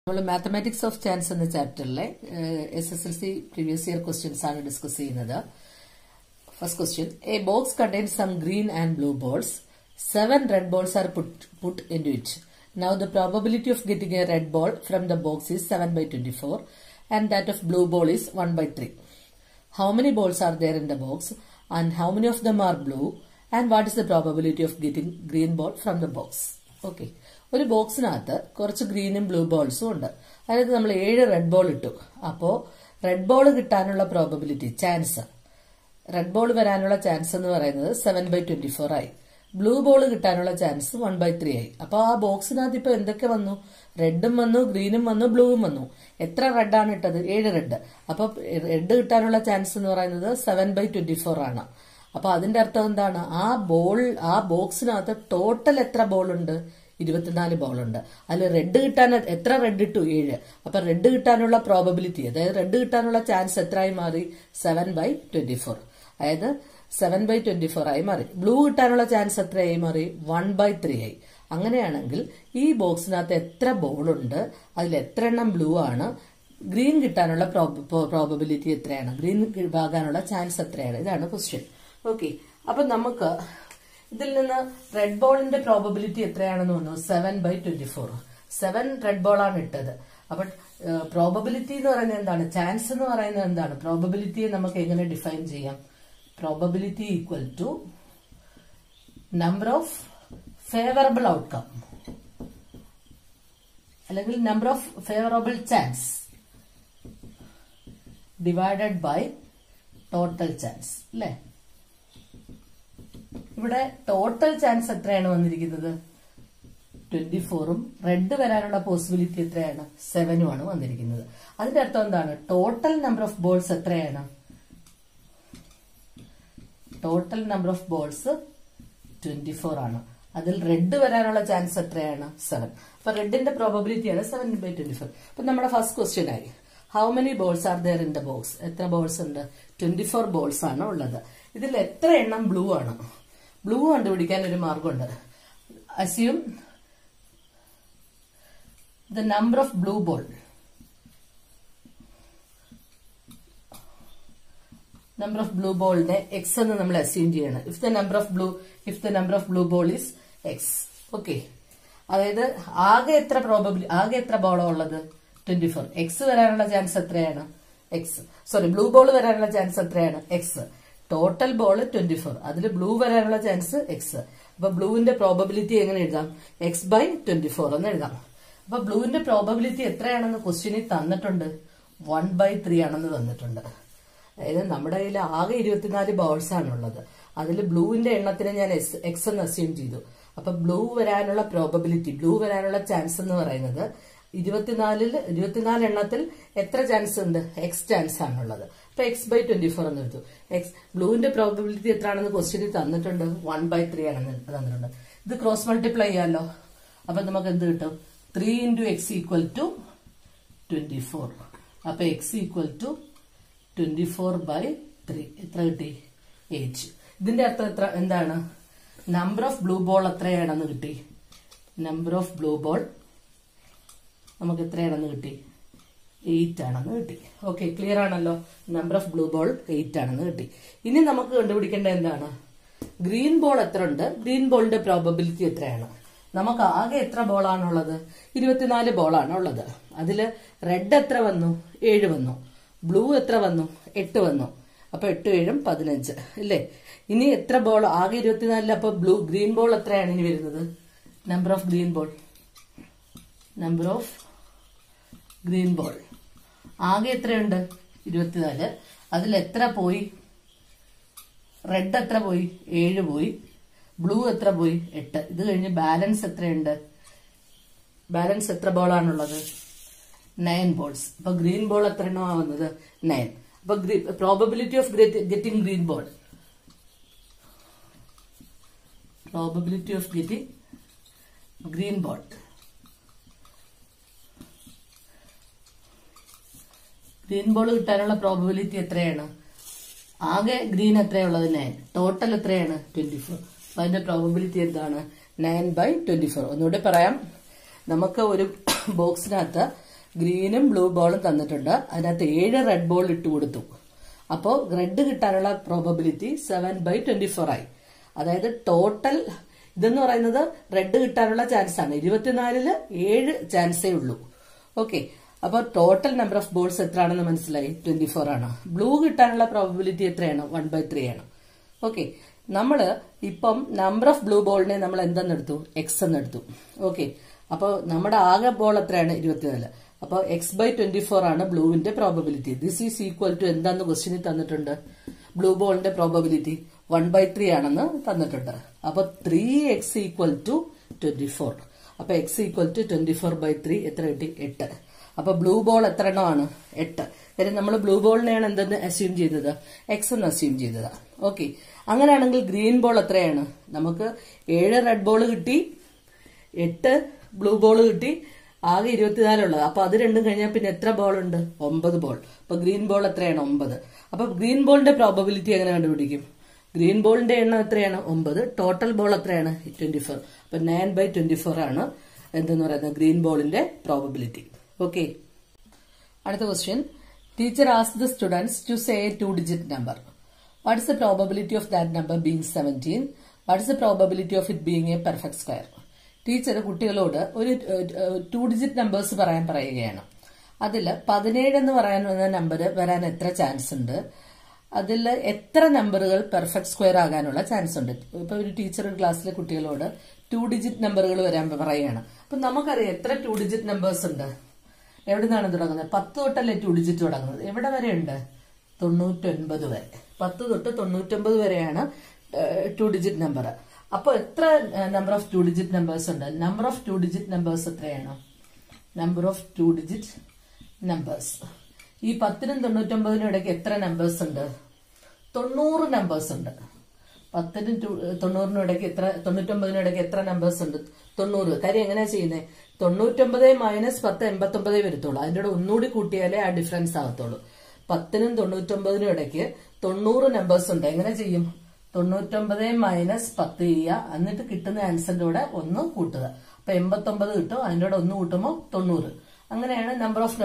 നമ്മൾ mathematics of chance എന്ന ചാപ്റ്ററിലെ S S L C previous year questions ആണ് ഡിസ്കസ് ചെയ്യുന്നത് first question a box contain some green and blue balls seven red balls are put into it now the probability of getting a red ball from the box is seven by twenty four and that of blue ball is one by three how many balls are there in the box and how many of them are blue and what is the probability of getting green ball from the box okay ഒരു ബോക്സിനകത്ത് കുറച്ച് ഗ്രീനും blue ബോൾസും ഉണ്ട് അതായത് നമ്മൾ ഏഴ് red ball ഇട്ടു അപ്പോ റെഡ് ബോൾ കിട്ടാനുള്ള പ്രോബബിലിറ്റി ചാൻസ് റെഡ് ബോൾ വരാനുള്ള ചാൻസ് എന്ന് പറയുന്നത് സെവൻ ബൈ ട്വന്റി ഫോർ ആയി ബ്ലൂ ബോൾ കിട്ടാനുള്ള ചാൻസ് വൺ ബൈ ത്രീ ആയി അപ്പൊ ആ ബോക്സിനകത്ത് ഇപ്പൊ എന്തൊക്കെ വന്നു റെഡും വന്നു ഗ്രീനും വന്നു ബ്ലൂവും വന്നു എത്ര റെഡാണ് ഇട്ടത് ഏഴ് റെഡ് അപ്പൊ റെഡ് കിട്ടാനുള്ള ചാൻസ് എന്ന് പറയുന്നത് സെവൻ ബൈ ട്വന്റി ഫോർ ആണ് അപ്പൊ അതിന്റെ അർത്ഥം എന്താണ് ആ ബോൾ ആ ബോക്സിനകത്ത് ടോട്ടൽ എത്ര ബോൾ ഉണ്ട് ഇരുപത്തിനാല് ബോൾ ഉണ്ട് അതിൽ റെഡ് കിട്ടാൻ എത്ര റെഡ് ഇട്ടു ഏഴ് അപ്പൊ റെഡ് കിട്ടാനുള്ള പ്രോബബിലിറ്റി അതായത് റെഡ് കിട്ടാനുള്ള ചാൻസ് എത്രയായി മാറി സെവൻ ബൈ ട്വന്റി ഫോർ അതായത് സെവൻ ബൈ ട്വന്റി ഫോർ ആയി മാറി ബ്ലൂ കിട്ടാനുള്ള ചാൻസ് എത്രയായി മാറി വൺ ബൈ ത്രീ ആയി അങ്ങനെയാണെങ്കിൽ ഈ ബോക്സിനകത്ത് എത്ര ബോളുണ്ട് അതിൽ എത്ര എണ്ണം ബ്ലൂ ആണ് ഗ്രീൻ കിട്ടാനുള്ള പ്രോബബിലിറ്റി എത്രയാണ് ഗ്രീൻ ആകാനുള്ള ചാൻസ് എത്രയാണ് ഇതാണ് ക്വസ്റ്റ്യൻ ഓക്കെ അപ്പൊ നമുക്ക് ഇതിൽ നിന്ന് റെഡ് ബോളിന്റെ പ്രോബബിലിറ്റി എത്രയാണെന്ന് വന്നു seven by twenty four seven red ball ആണ് ഇട്ടത് അപ്പൊ പ്രോബബിലിറ്റി എന്ന് പറയുന്നത് എന്താണ് ചാൻസ് എന്ന് പറയുന്നത് എന്താണ് പ്രോബബിലിറ്റിയെ നമുക്ക് എങ്ങനെ ഡിഫൈൻ ചെയ്യാം probability equal to number of favourable outcome അല്ലെങ്കിൽ number of favourable chance divided by total chance അല്ലേ ഇവിടെ ടോട്ടൽ ചാൻസ് എത്രയാണ് വന്നിരിക്കുന്നത് ട്വന്റി ഫോറും റെഡ് വരാനുള്ള പോസിബിലിറ്റി എത്രയാണ് സെവനും ആണ് വന്നിരിക്കുന്നത് അതിന്റെ അർത്ഥം എന്താണ് ടോട്ടൽ നമ്പർ ഓഫ് ബോൾസ് എത്രയാണ് total number of balls twenty four ആണ് അതിൽ റെഡ് വരാനുള്ള ചാൻസ് എത്രയാണ് സെവൻ അപ്പൊ റെഡിന്റെ പ്രോബബിലിറ്റിയാണ് സെവൻ ബൈ ട്വന്റി ഫോർ അപ്പൊ നമ്മുടെ ഫസ്റ്റ് ക്വസ്റ്റ്യൻ ആയി how many balls are there in the box എത്ര ബോൾസ് ഉണ്ട് ട്വന്റി ഫോർ ബോൾസ് ആണ് ഉള്ളത് ഇതിൽ എത്ര എണ്ണം ബ്ലൂ ആണ് ബ്ലൂ കണ്ടുപിടിക്കാൻ ഒരു മാർഗമുണ്ട് assume the number of blue ball number of blue ബോളിനെ എക്സ് എന്ന് നമ്മൾ അസ്യൂം ചെയ്യണം if the number of blue if the number of blue ball is X okay അതായത് ആകെ എത്ര പ്രോബബിലി ആകെ എത്ര ബോളോ ഉള്ളത് ട്വന്റി ഫോർ എക്സ് വരാനുള്ള ചാൻസ് എത്രയാണ് എക്സ് സോറി ബ്ലൂ ബോൾ വരാനുള്ള ചാൻസ് എത്രയാണ് X total ball twenty four അതിൽ ബ്ലൂ വരാനുള്ള ചാൻസ് എക്സ് അപ്പൊ ബ്ലൂവിന്റെ പ്രോബബിലിറ്റി എങ്ങനെ എഴുതാം എക്സ് ബൈ ട്വന്റി ഫോർ എന്ന് എഴുതാം അപ്പൊ ബ്ലൂവിന്റെ പ്രോബബിലിറ്റി എത്രയാണെന്ന് ക്വസ്റ്റ്യനിൽ തന്നിട്ടുണ്ട് വൺ ബൈ ത്രീ ആണെന്ന് തന്നിട്ടുണ്ട് അതായത് നമ്മുടെ കയ്യിൽ ആകെ ഇരുപത്തിനാല് ബോൾസ് ആണുള്ളത് അതിൽ ബ്ലൂവിന്റെ എണ്ണത്തിന് ഞാൻ എക്സ് എന്ന് അസ്യൂം ചെയ്തു അപ്പൊ ബ്ലൂ വരാനുള്ള പ്രോബബിലിറ്റി ബ്ലൂ വരാനുള്ള ചാൻസ് എന്ന് പറയുന്നത് ഇരുപത്തിനാലിൽ ഇരുപത്തിനാല് എണ്ണത്തിൽ എത്ര ചാൻസ് ഉണ്ട് എക്സ് ചാൻസ് ആണുള്ളത് അപ്പൊ എക്സ് ബൈ ട്വന്റി ഫോർ എന്ന് എടുത്തു എക്സ് ബ്ലൂവിന്റെ പ്രോബബിലിറ്റി എത്രയാണെന്ന് ക്വസ്റ്റ്യനിൽ തന്നിട്ടുണ്ട് വൺ ബൈ ത്രീ ആണെന്ന് തന്നിട്ടുണ്ട് ഇത് ക്രോസ് മൾട്ടിപ്ലൈ ചെയ്യാമല്ലോ അപ്പൊ നമുക്ക് എന്ത് കിട്ടും three into X equal to twenty four അപ്പൊ X equal to twenty four by three എത്ര കിട്ടി എയ്റ്റ് ഇതിന്റെ അർത്ഥം എത്ര എന്താണ് നമ്പർ ഓഫ് ബ്ലൂ ബോൾ എത്രയാണെന്ന് കിട്ടി നമ്പർ ഓഫ് ബ്ലൂ ബോൾ നമുക്ക് എത്രയാണെന്ന് കിട്ടി എയ്റ്റ് ആണെന്ന് കിട്ടി ഓക്കെ ക്ലിയർ ആണല്ലോ number of blue ball eight ആണെന്ന് കിട്ടി ഇനി നമുക്ക് കണ്ടുപിടിക്കേണ്ട എന്താണ് ഗ്രീൻ ബോൾ എത്ര ഉണ്ട് ഗ്രീൻ ബോളിന്റെ പ്രോബബിലിറ്റി എത്രയാണ് നമുക്ക് ആകെ എത്ര ബോളാണുള്ളത് ഇരുപത്തിനാല് ബോളാണ് ഉള്ളത് അതിൽ റെഡ് എത്ര വന്നു ഏഴ് വന്നു ബ്ലൂ എത്ര വന്നു എട്ട് വന്നു അപ്പൊ എട്ട് ഏഴും പതിനഞ്ച് അല്ലേ ഇനി എത്ര ബോൾ ആകെ ഇരുപത്തിനാലിൽ അപ്പൊ ബ്ലൂ ഗ്രീൻ ബോൾ എത്രയാണ് ഇനി വരുന്നത് number of green ball number of green ball ആകെ എത്രയുണ്ട് ഇരുപത്തിനാല് അതിൽ എത്ര പോയി റെഡ് എത്ര പോയി ഏഴ് പോയി ബ്ലൂ എത്ര പോയി എട്ട് ഇത് കഴിഞ്ഞ് ബാലൻസ് എത്രയുണ്ട് ബാലൻസ് എത്ര ബോളാണുള്ളത് നയൻ ബോൾസ് അപ്പൊ ഗ്രീൻ ബോൾ എത്ര എണ്ണമാ വന്നത് നയൻ അപ്പൊ probability of getting green ball probability of getting green ball green ball കിട്ടാനുള്ള പ്രോബബിലിറ്റി എത്രയാണ് ആകെ ഗ്രീൻ എത്രയുള്ളത് നയൻ ടോട്ടൽ എത്രയാണ് ട്വന്റി ഫോർ അപ്പൊ അതിന്റെ പ്രോബബിലിറ്റി എന്താണ് നയൻ ബൈ ട്വന്റി ഫോർ ഒന്നുകൂടി പറയാം നമുക്ക് ഒരു ബോക്സിനകത്ത് ഗ്രീനും ബ്ലൂ ബോളും തന്നിട്ടുണ്ട് അതിനകത്ത് ഏഴ് റെഡ് ബോൾ ഇട്ട് കൊടുത്തു അപ്പോൾ റെഡ് കിട്ടാനുള്ള probability seven by twenty four ആയി അതായത് ടോട്ടൽ ഇതെന്ന് പറയുന്നത് റെഡ് കിട്ടാനുള്ള ചാൻസ് ആണ് ഇരുപത്തിനാലില് ഏഴ് ചാൻസേ ഉള്ളൂ ഓക്കെ അപ്പോൾ ടോട്ടൽ നമ്പർ ഓഫ് ബോൾസ് എത്രയാണെന്ന് മനസ്സിലായി ട്വന്റി ഫോർ ആണ് ബ്ലൂ കിട്ടാനുള്ള പ്രോബബിലിറ്റി എത്രയാണ് വൺ ബൈ ത്രീ ആണ് ഓക്കെ നമ്മൾ ഇപ്പം നമ്പർ ഓഫ് ബ്ലൂ ബോളിനെ നമ്മൾ എന്തെന്നെടുത്തു എക്സ് എന്നെടുത്തു ഓക്കെ അപ്പോൾ നമ്മുടെ ആകെ ബോൾ എത്രയാണ് ഇരുപത്തിനാല് അപ്പോൾ എക്സ് ബൈ ട്വന്റി ഫോർ ആണ് ബ്ലൂവിന്റെ probability this is equal to എന്താന്ന് ക്വസ്റ്റിനിൽ തന്നിട്ടുണ്ട് ബ്ലൂ ബോളിന്റെ പ്രോബബിലിറ്റി വൺ ബൈ ത്രീ ആണെന്ന് തന്നിട്ടുണ്ട് അപ്പൊ three X equal to twenty four അപ്പൊ X equal to twenty four by three എത്ര കിട്ടി എട്ട് അപ്പൊ ബ്ലൂ ബോൾ എത്ര എണ്ണമാണ് എട്ട് കാര്യം നമ്മൾ ബ്ലൂ ബോളിനെയാണ് എന്തെന്ന് അസ്യൂം ചെയ്തത് എക്സ് എന്ന് അസ്യൂം ചെയ്തത് ഓക്കെ അങ്ങനെയാണെങ്കിൽ ഗ്രീൻ ബോൾ എത്രയാണ് നമുക്ക് ഏഴ് റെഡ് ബോൾ കിട്ടി എട്ട് ബ്ലൂ ബോൾ കിട്ടി ആകെ ഇരുപത്തിനാലുള്ളത് അപ്പൊ അത് രണ്ടും കഴിഞ്ഞാൽ പിന്നെ എത്ര ബോൾ ഉണ്ട് ഒമ്പത് ബോൾ അപ്പൊ ഗ്രീൻ ബോൾ എത്രയാണ് ഒമ്പത് അപ്പൊ ഗ്രീൻ ബോളിന്റെ പ്രോബബിലിറ്റി എങ്ങനെ കണ്ടുപിടിക്കും ഗ്രീൻ ബോളിന്റെ എണ്ണം എത്രയാണ് ഒമ്പത് ടോട്ടൽ ബോൾ എത്രയാണ് ട്വന്റി ഫോർ അപ്പൊ നയൻ ബൈ ട്വന്റി ഫോർ ആണ് എന്തെന്ന് പറയുന്നത് ഗ്രീൻ ബോളിന്റെ പ്രോബബിലിറ്റി ഓക്കെ അടുത്ത ക്വസ്റ്റ്യൻ ടീച്ചർ ആസ് the students to say a two digit number what is the probability of that number being seventeen what is the probability of it being a perfect square teacher കുട്ടികളോട് ഒരു to digit numbers പറയാൻ പറയുകയാണ് അതിൽ പതിനേഴ് എന്ന് പറയുന്ന number വരാൻ എത്ര ചാൻസ് ഉണ്ട് അതിൽ എത്ര നമ്പറുകൾ പെർഫെക്റ്റ് സ്ക്വയർ ആകാനുള്ള ചാൻസ് ഉണ്ട് ഇപ്പൊ ഒരു ടീച്ചർ ഒരു ക്ലാസ്സിലെ കുട്ടികളോട് ടു ഡിജിറ്റ് നമ്പറുകൾ വരാൻ പറയുകയാണ് അപ്പൊ നമുക്കറിയാം എത്ര ടു ഡിജിറ്റ് നമ്പേഴ്സ് ഉണ്ട് എവിടെ നിന്നാണ് തുടങ്ങുന്നത് പത്ത് തൊട്ടല്ലേ ടു ഡിജിറ്റ് തുടങ്ങുന്നത് എവിടെ വരെ ഉണ്ട് തൊണ്ണൂറ്റൊൻപത് വരെ പത്ത് തൊട്ട് തൊണ്ണൂറ്റൊമ്പത് വരെയാണ് ടു ഡിജിറ്റ് നമ്പർ അപ്പോൾ എത്ര number of two digit numbers ഉണ്ട് number of two digit numbers എത്രയാണ് number of two digit numbers ഈ പത്തിനും തൊണ്ണൂറ്റൊമ്പതിനും ഇടയ്ക്ക് എത്ര നമ്പേഴ്സ് ഉണ്ട് തൊണ്ണൂറ് നമ്പേഴ്സ് ഉണ്ട് പത്തിനും തൊണ്ണൂറിനും ഇടയ്ക്ക് എത്ര തൊണ്ണൂറ്റൊമ്പതിനും ഇടയ്ക്ക് എത്ര നമ്പേഴ്സ് ഉണ്ട് തൊണ്ണൂറ് കാര്യം എങ്ങനെയാ ചെയ്യുന്നത് തൊണ്ണൂറ്റൊമ്പത് മൈനസ് പത്ത് എൺപത്തൊമ്പതേ വരത്തുള്ളൂ അതിൻ്റെ കൂടെ ഒന്നുകൂടി കൂട്ടിയാലേ ആ ഡിഫറൻസ് ആകത്തുള്ളൂ പത്തിനും തൊണ്ണൂറ്റൊമ്പതിനും ഇടയ്ക്ക് തൊണ്ണൂറ് നമ്പേഴ്സ് ഉണ്ട് എങ്ങനെ ചെയ്യും തൊണ്ണൂറ്റൊമ്പത് മൈനസ് പത്ത് ചെയ്യുക എന്നിട്ട് കിട്ടുന്ന ആൻസറിന്റെ കൂടെ ഒന്ന് കൂട്ടുക അപ്പൊ എൺപത്തൊമ്പത് കിട്ടും അതിന്റെ കൂടെ ഒന്ന് കൂട്ടുമ്പോൾ തൊണ്ണൂറ് അങ്ങനെയാണ് നമ്പർ ഓഫ്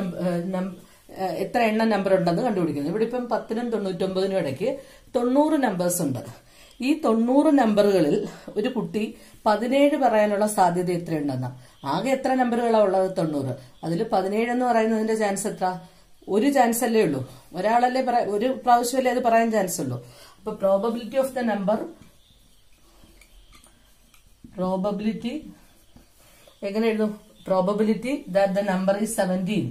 എത്ര എണ്ണം നമ്പർ ഉണ്ടെന്ന് കണ്ടുപിടിക്കുന്നത് ഇവിടെ ഇപ്പം പത്തിനും തൊണ്ണൂറ്റൊമ്പതിനും ഇടയ്ക്ക് തൊണ്ണൂറ് നമ്പേഴ്സ് ഉണ്ട് ഈ തൊണ്ണൂറ് നമ്പറുകളിൽ ഒരു കുട്ടി പതിനേഴ് പറയാനുള്ള സാധ്യത എത്രയുണ്ടെന്ന ആകെ എത്ര നമ്പറുകളാണ് ഉള്ളത് തൊണ്ണൂറ് അതിൽ പതിനേഴ് എന്ന് പറയുന്നതിന്റെ ചാൻസ് എത്ര ഒരു ചാൻസ് അല്ലേ ഉള്ളൂ ഒരാളല്ലേ ഒരു പ്രാവശ്യമല്ലേ അത് പറയാൻ ചാൻസ് ഉള്ളൂ അപ്പൊ probability of the number probability എങ്ങനെ എഴുതും probability that the number is seventeen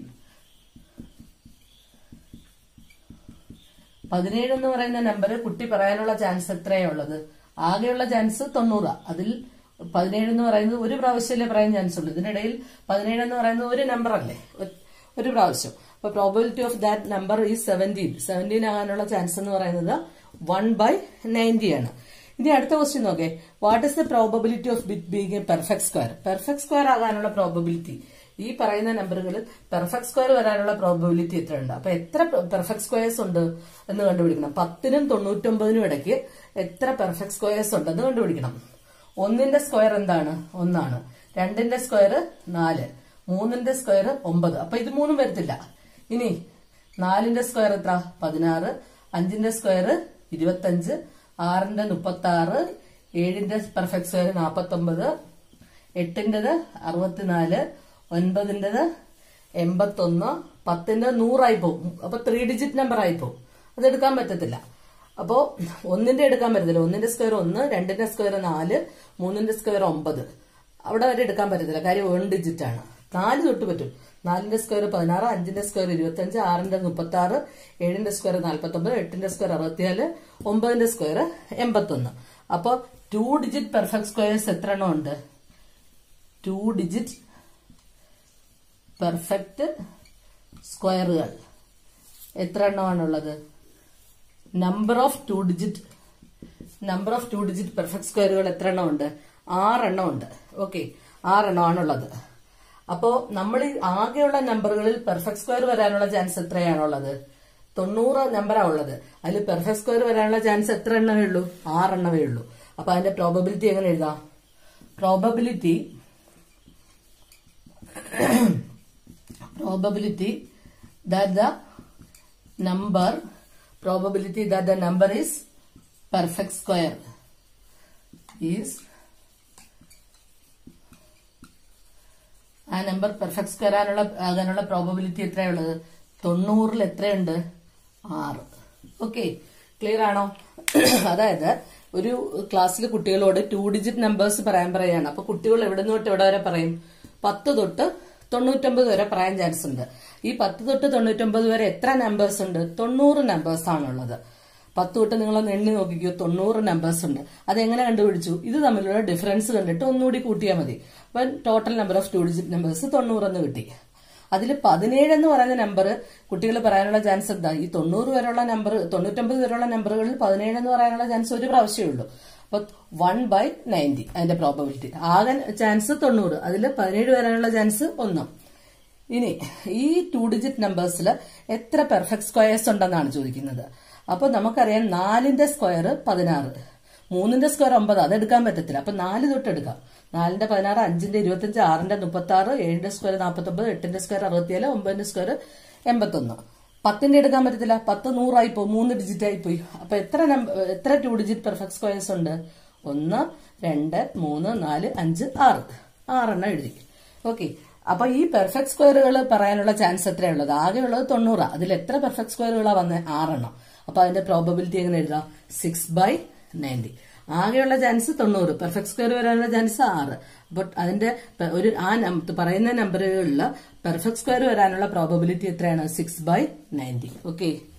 പതിനേഴ് എന്ന് പറയുന്ന നമ്പർ കുട്ടി പറയാനുള്ള ചാൻസ് എത്രയാ ഉള്ളത് ആകെയുള്ള ചാൻസ് തൊണ്ണൂറാ അതിൽ പതിനേഴ് എന്ന് പറയുന്നത് ഒരു പ്രാവശ്യമല്ലേ പറയാൻ ചാൻസ് ഉള്ളൂ ഇതിനിടയിൽ പതിനേഴ് എന്ന് പറയുന്നത് ഒരു നമ്പർ അല്ലേ ഒരു പ്രാവശ്യം അപ്പൊ പ്രോബിലിറ്റി ഓഫ് ദാറ്റ് നമ്പർ ഈ സെവൻറ്റീൻ സെവൻറ്റീൻ ആകാനുള്ള ചാൻസ് എന്ന് പറയുന്നത് വൺ ബൈ നയൻറ്റി ആണ് ഇനി അടുത്ത ക്വസ്റ്റ്യൻ നോക്കേ what is the probability of it being a perfect square perfect square ആകാനുള്ള പ്രോബബിലിറ്റി ഈ പറയുന്ന നമ്പറുകളിൽ പെർഫെക്റ്റ് സ്ക്വയർ വരാനുള്ള പ്രോബബിലിറ്റി എത്ര ഉണ്ട് അപ്പൊ എത്ര പെർഫെക്റ്റ് സ്ക്വയേഴ്സ് ഉണ്ട് എന്ന് കണ്ടുപിടിക്കണം പത്തിനും തൊണ്ണൂറ്റൊമ്പതിനും ഇടയ്ക്ക് എത്ര പെർഫെക്റ്റ് സ്ക്വയേഴ്സ് ഉണ്ടെന്ന് കണ്ടുപിടിക്കണം ഒന്നിന്റെ സ്ക്വയർ എന്താണ് ഒന്നാണ് രണ്ടിന്റെ സ്ക്വയർ നാല് മൂന്നിന്റെ സ്ക്വയർ ഒമ്പത് അപ്പൊ ഇത് മൂന്നും വരത്തില്ല ഇനി നാലിന്റെ സ്ക്വയർ എത്ര പതിനാറ് അഞ്ചിന്റെ സ്ക്വയർ ഇരുപത്തഞ്ച് ആറിന്റെ മുപ്പത്തി ആറ് ഏഴിന്റെ പെർഫെക്റ്റ് സ്ക്വയർ നാപ്പത്തി ഒമ്പത് എട്ടിൻ്റെത് അറുപത്തിനാല് ഒൻപതിൻ്റെത് എൺപത്തൊന്ന് പത്തിന്റെ നൂറായി പോകും അപ്പൊ ത്രീ ഡിജിറ്റ് നമ്പർ ആയി പോകും അത് എടുക്കാൻ പറ്റത്തില്ല അപ്പോ ഒന്നിന്റെ എടുക്കാൻ പറ്റത്തില്ല ഒന്നിന്റെ സ്ക്വയർ ഒന്ന് രണ്ടിന്റെ സ്ക്വയർ നാല് മൂന്നിന്റെ സ്ക്വയർ ഒമ്പത് അവിടെ വരെ എടുക്കാൻ പറ്റത്തില്ല കാര്യം വൺ ഡിജിറ്റ് ആണ് നാല് തൊട്ട് പറ്റും നാലിന്റെ സ്ക്വയർ പതിനാറ് അഞ്ചിന്റെ സ്ക്വയർ ഇരുപത്തഞ്ച് ആറിന്റെ മുപ്പത്തി ആറ് ഏഴിന്റെ സ്ക്വയർ നാൽപ്പത്തി ഒമ്പത് എട്ടിന്റെ സ്ക്വയർ അറുപത്തിനാല് ഒമ്പതിന്റെ സ്ക്വയർ എൺപത്തൊന്ന് അപ്പൊ ടു ഡിജിറ്റ് പെർഫെക്റ്റ് സ്ക്വയേഴ്സ് എത്ര എണ്ണം ഉണ്ട് ടു ഡിജിറ്റ് പെർഫെക്റ്റ് സ്ക്വയറുകൾ എത്ര എണ്ണമാണുള്ളത് number of two digit number of two digit perfect സ്ക്വയറുകൾ എത്ര എണ്ണം ഉണ്ട് ആറെണ്ണം ഉണ്ട് ഓക്കെ ആറെണ്ണമാണുള്ളത് അപ്പോ നമ്മൾ ഈ ആകെയുള്ള നമ്പറുകളിൽ പെർഫെക്റ്റ് സ്ക്വയർ വരാനുള്ള ചാൻസ് എത്രയാണുള്ളത് തൊണ്ണൂറ് നമ്പറാ ഉള്ളത് അതിൽ പെർഫെക്റ്റ് സ്ക്വയർ വരാനുള്ള ചാൻസ് എത്ര എണ്ണമേ ഉള്ളൂ ആറെണ്ണമേ ഉള്ളൂ അപ്പൊ അതിന്റെ പ്രോബബിലിറ്റി എങ്ങനെ എഴുതാം probability probability that the number probability that the number is perfect square is ആ നമ്പർ പെർഫെക്റ്റ് സ്ക്വയർ ആകാനുള്ള ആകാനുള്ള പ്രോബബിലിറ്റി എത്രയുള്ളത് തൊണ്ണൂറിൽ എത്രയുണ്ട് ആറ് ഓക്കെ ക്ലിയർ ആണോ അതായത് ഒരു ക്ലാസ്സിൽ കുട്ടികളോട് ടു ഡിജിറ്റ് നമ്പേഴ്സ് പറയാൻ പറയാണ് അപ്പൊ കുട്ടികൾ എവിടെ നിന്ന് തൊട്ട് എവിടെ വരെ പറയും പത്ത് തൊട്ട് തൊണ്ണൂറ്റൊമ്പത് വരെ പറയാൻ ചാൻസ് ഉണ്ട് ഈ പത്ത് തൊട്ട് തൊണ്ണൂറ്റൊമ്പത് വരെ എത്ര നമ്പേഴ്സ് ഉണ്ട് തൊണ്ണൂറ് നമ്പേഴ്സ് ആണുള്ളത് പത്ത് തൊട്ട് നിങ്ങളൊന്ന് എണ്ണി നോക്കിക്കോ തൊണ്ണൂറ് നമ്പേഴ്സ് ഉണ്ട് അതെങ്ങനെ കണ്ടുപിടിച്ചു ഇത് തമ്മിലുള്ള ഡിഫറൻസ് കണ്ടിട്ട് ഒന്നുകൂടി കൂട്ടിയാൽ മതി അപ്പൊ total number of two digit numbers തൊണ്ണൂറെന്ന് കിട്ടി അതിൽ പതിനേഴ് എന്ന് പറയുന്ന നമ്പർ കുട്ടികൾ പറയാനുള്ള ചാൻസ് എന്താ ഈ തൊണ്ണൂറ് വരെയുള്ള നമ്പർ തൊണ്ണൂറ്റൊമ്പത് വരെയുള്ള നമ്പറുകളിൽ പതിനേഴ് എന്ന് പറയാനുള്ള ചാൻസ് ഒരു പ്രാവശ്യമേ ഉള്ളൂ അപ്പൊ വൺ ബൈ നയൻറ്റി അതിന്റെ പ്രോബബിലിറ്റി ആകെ ചാൻസ് തൊണ്ണൂറ് അതിൽ പതിനേഴ് വരാനുള്ള ചാൻസ് ഒന്നും ഇനി ഈ ടു ഡിജിറ്റ് നമ്പേഴ്സിൽ എത്ര പെർഫെക്റ്റ് സ്ക്വയേഴ്സ് ഉണ്ടെന്നാണ് ചോദിക്കുന്നത് അപ്പൊ നമുക്കറിയാം നാലിന്റെ സ്ക്വയർ പതിനാറ് മൂന്നിന്റെ സ്ക്വയർ ഒമ്പത് അത് എടുക്കാൻ പറ്റത്തില്ല അപ്പൊ നാല് തൊട്ട് എടുക്കാം നാലിന്റെ പതിനാറ് അഞ്ചിന്റെ ഇരുപത്തിയഞ്ച് ആറിന്റെ മുപ്പത്തി ആറ് ഏഴിന്റെ സ്ക്വയർ നാൽപ്പത്തൊമ്പത് എട്ടിന്റെ സ്ക്വയർ അറുപത്തിയേഴ് ഒമ്പതിന്റെ സ്ക്വയർ എൺപത്തൊന്ന് പത്തിന്റെ എടുക്കാൻ പറ്റത്തില്ല പത്ത് നൂറായി പോയി മൂന്ന് ഡിജിറ്റ് ആയി പോയി അപ്പൊ എത്ര നമ്പർ എത്ര ടു ഡിജിറ്റ് പെർഫെക്റ്റ് സ്ക്വയേഴ്സ് ഉണ്ട് ഒന്ന് രണ്ട് മൂന്ന് നാല് അഞ്ച് ആറ് ആറെണ്ണം എഴുതി ഓക്കെ അപ്പൊ ഈ പെർഫെക്റ്റ് സ്ക്വയറുകൾ പറയാനുള്ള ചാൻസ് എത്രയുള്ളത് ആകെ ഉള്ളത് തൊണ്ണൂറാ അതിൽ എത്ര പെർഫെക്റ്റ് സ്ക്വയറുകളാ വന്നത് ആറെണ്ണം അപ്പൊ അതിന്റെ പ്രോബബിലിറ്റി എങ്ങനെ എഴുതാം സിക്സ് ബൈ നയൻറ്റി ആകെയുള്ള ചാൻസ് തൊണ്ണൂറ് പെർഫെക്റ്റ് സ്ക്വയർ വരാനുള്ള ചാൻസ് ആറ് അപ്പൊ അതിന്റെ പ- ഒരു ആ നം- പറയുന്ന നമ്പറുകളിൽ പെർഫെക്റ്റ് സ്ക്വയർ വരാനുള്ള പ്രോബബിലിറ്റി എത്രയാണ് സിക്സ് ബൈ നയൻറ്റി ഓക്കെ